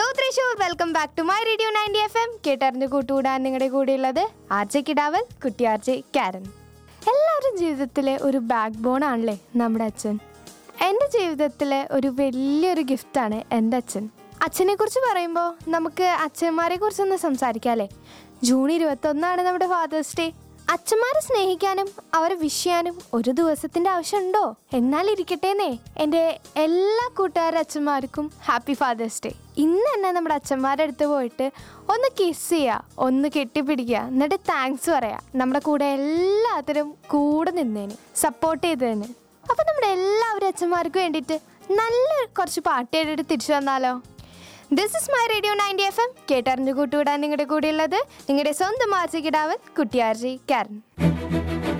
Thrissur welcome back to my radio ninety F M കേട്ടറിഞ്ഞ് കൂട്ടുകൂടാൻ നിങ്ങളുടെ കൂടെയുള്ളത് ആർജെ കിടാവൽ കുട്ടി ആർജെ കാരൻ എല്ലാവരും ജീവിതത്തിലെ ഒരു ബാക്ക് ബോൺ ആണല്ലേ നമ്മുടെ അച്ഛൻ എൻ്റെ ജീവിതത്തിലെ ഒരു വലിയൊരു ഗിഫ്റ്റാണ് എൻ്റെ അച്ഛൻ അച്ഛനെ കുറിച്ച് പറയുമ്പോൾ നമുക്ക് അച്ഛന്മാരെ കുറിച്ചൊന്ന് സംസാരിക്കാമല്ലേ ജൂൺ ഇരുപത്തൊന്നാണ് നമ്മുടെ ഫാദേഴ്സ് ഡേ അച്ഛന്മാരെ സ്നേഹിക്കാനും അവരെ വിഷ് ചെയ്യാനും ഒരു ദിവസത്തിന്റെ ആവശ്യമുണ്ടോ എന്നാൽ ഇരിക്കട്ടേന്നേ എൻ്റെ എല്ലാ കൂട്ടുകാരുടെ അച്ഛന്മാർക്കും ഹാപ്പി ഫാദേഴ്സ് ഡേ ഇന്ന് തന്നെ നമ്മുടെ അച്ഛന്മാരുടെ അടുത്ത് പോയിട്ട് ഒന്ന് കിസ് ചെയ്യുക ഒന്ന് കെട്ടിപ്പിടിക്കുക എന്നിട്ട് താങ്ക്സ് പറയാം നമ്മുടെ കൂടെ എല്ലാത്തിനും കൂടെ നിന്നേന് സപ്പോർട്ട് ചെയ്തതിന് അപ്പൊ നമ്മുടെ എല്ലാവരും അച്ഛന്മാർക്ക് വേണ്ടിയിട്ട് നല്ല കുറച്ച് പാട്ട് കേട്ടിട്ട് തിരിച്ചു വന്നാലോ this is my radio ninety F M കേട്ടറിഞ്ഞു കൂട്ടുവിടാൻ നിങ്ങളുടെ കൂടെയുള്ളത് നിങ്ങളുടെ സ്വന്തം ആർജി കിടാവൻ കുട്ടിയാർജി കാരൻ